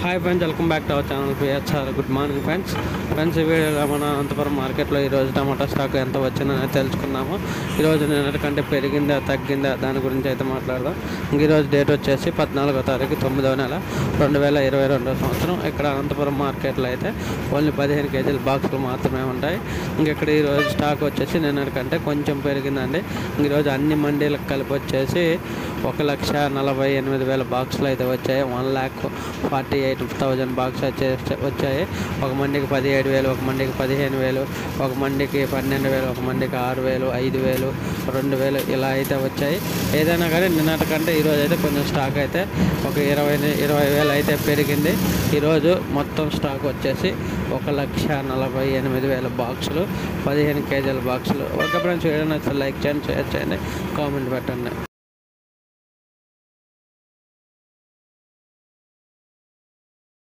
hi friends welcome back to our channel PHR good morning friends friends ఈ వీడియోలో మన అనంతపురం మార్కెట్లో ఈరోజు టమాటా స్టాక్ ఎంత వచ్చిందని తెలుసుకున్నాము ఈరోజు నిన్నటికంటే పెరిగిందా తగ్గిందా దాని గురించి అయితే మాట్లాడదాం ఇంక ఈరోజు డేట్ వచ్చేసి పద్నాలుగో తారీఖు తొమ్మిదవ నెల రెండు వేల ఇరవై రెండో సంవత్సరం ఇక్కడ అనంతపురం మార్కెట్లో అయితే ఓన్లీ పదిహేను కేజీల బాక్సులు మాత్రమే ఉంటాయి ఇంక ఇక్కడ ఈరోజు స్టాక్ వచ్చేసి నిన్నటికంటే కొంచెం పెరిగిందండి ఇంక ఈరోజు అన్ని మండీలకు కలిపి వచ్చేసి ఒక లక్ష నలభై ఎనిమిది వేల బాక్సులు అయితే వచ్చాయి one lakh forty eight thousand box వచ్చే వచ్చాయి ఒక మండికి పదిహేడు వేలు ఒక మండికి పదిహేను వేలు ఒక మండికి పన్నెండు వేలు ఒక మండికి ఆరు వేలు ఐదు వేలు రెండు వేలు ఇలా అయితే వచ్చాయి ఏదైనా కానీ నిన్నటికంటే ఈరోజు అయితే కొంచెం స్టాక్ అయితే ఒక ఇరవై ఇరవై వేలు అయితే పెరిగింది ఈరోజు మొత్తం స్టాక్ వచ్చేసి ఒక లక్ష నలభై ఎనిమిది వేల బాక్సులు పదిహేను కేజీల బాక్సులు ఒక ఫ్రెండ్స్ వీడియో నచ్చితే లైక్ చేయండి షేర్ చేయండి కామెంట్ పెట్టండి